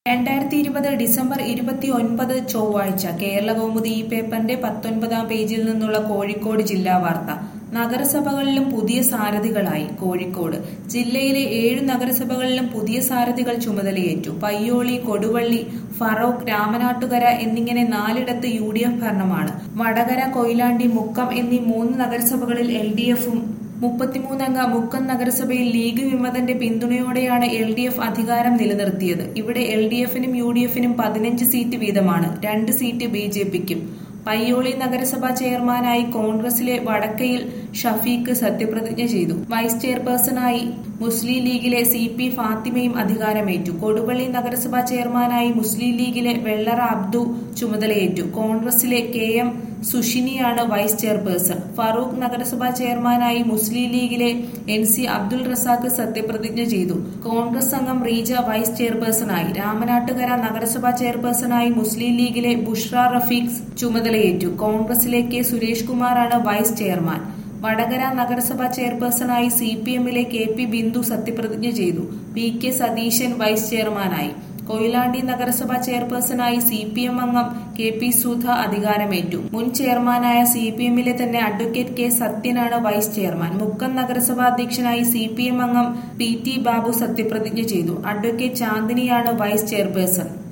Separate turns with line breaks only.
രണ്ടായിരത്തി ഇരുപത് ഡിസംബർ ഇരുപത്തി ഒൻപത് ചൊവ്വാഴ്ച കേരള കൗമുദി ഈ പേപ്പറിന്റെ പത്തൊൻപതാം പേജിൽ നിന്നുള്ള കോഴിക്കോട് ജില്ലാ വാർത്ത നഗരസഭകളിലും പുതിയ സാരഥികളായി കോഴിക്കോട് ജില്ലയിലെ ഏഴ് നഗരസഭകളിലും പുതിയ സാരഥികൾ ചുമതലയേറ്റു പയ്യോളി കൊടുവള്ളി ഫറോക്ക് രാമനാട്ടുകര എന്നിങ്ങനെ നാലിടത്ത് യു ഡി എഫ് ഭരണമാണ് വടകര കൊയിലാണ്ടി മുക്കം എന്നീ മൂന്ന് നഗരസഭകളിൽ എൽ ഡി എഫും മുപ്പത്തിമൂന്നംഗ മുക്കം നഗരസഭയിൽ ലീഗ് വിമതന്റെ പിന്തുണയോടെയാണ് എൽ ഡി എഫ് അധികാരം നിലനിർത്തിയത് ഇവിടെ എൽ ഡി എഫിനും യു ഡി എഫിനും പതിനഞ്ച് സീറ്റ് വീതമാണ് രണ്ട് സീറ്റ് ബി ജെ പിക്കും പയ്യോളി നഗരസഭാ ചെയർമാനായി കോൺഗ്രസിലെ വടക്കയിൽ ഷഫീഖ് സത്യപ്രതിജ്ഞ ചെയ്തു വൈസ് ചെയർപേഴ്സണായി മുസ്ലിം ലീഗിലെ സി പി ഫാത്തിമയും അധികാരമേറ്റു കൊടുവള്ളി നഗരസഭാ ചെയർമാനായി മുസ്ലിം ലീഗിലെ വെള്ളറ അബ്ദു ചുമതലയേറ്റു കോൺഗ്രസിലെ കെ എം സുഷിനിയാണ് വൈസ് ചെയർപേഴ്സൺ ഫറൂഖ് നഗരസഭാ ചെയർമാനായി മുസ്ലിം ലീഗിലെ എൻ സി അബ്ദുൾ റസാഖ് സത്യപ്രതിജ്ഞ ചെയ്തു കോൺഗ്രസ് അംഗം റീജ വൈസ് ചെയർപേഴ്സണായി രാമനാട്ടുകര നഗരസഭാ ചെയർപേഴ്സണായി മുസ്ലിം ലീഗിലെ ബുഷ്ര റഫീഖ് ചുമതലയേറ്റു കോൺഗ്രസിലെ കെ സുരേഷ് കുമാറാണ് വൈസ് ചെയർമാൻ വടകര നഗരസഭാ ചെയർപേഴ്സണായി സി പി എമ്മിലെ കെ പി ബിന്ദു സത്യപ്രതിജ്ഞ ചെയ്തു പി കെ സതീശൻ വൈസ് ചെയർമാനായി കൊയിലാണ്ടി നഗരസഭാ ചെയർപേഴ്സണായി സി പി എം അംഗം കെ പി സുധ അധികാരമേറ്റു മുൻ ചെയർമാനായ സി പി എമ്മിലെ തന്നെ അഡ്വക്കേറ്റ് കെ സത്യനാണ് വൈസ് ചെയർമാൻ മുക്കം നഗരസഭാ അധ്യക്ഷനായി സി പി എം അംഗം പി ടി ബാബു സത്യപ്രതിജ്ഞ ചെയ്തു അഡ്വക്കേറ്റ് ചാന്ദിനിയാണ് വൈസ് ചെയർപേഴ്സൺ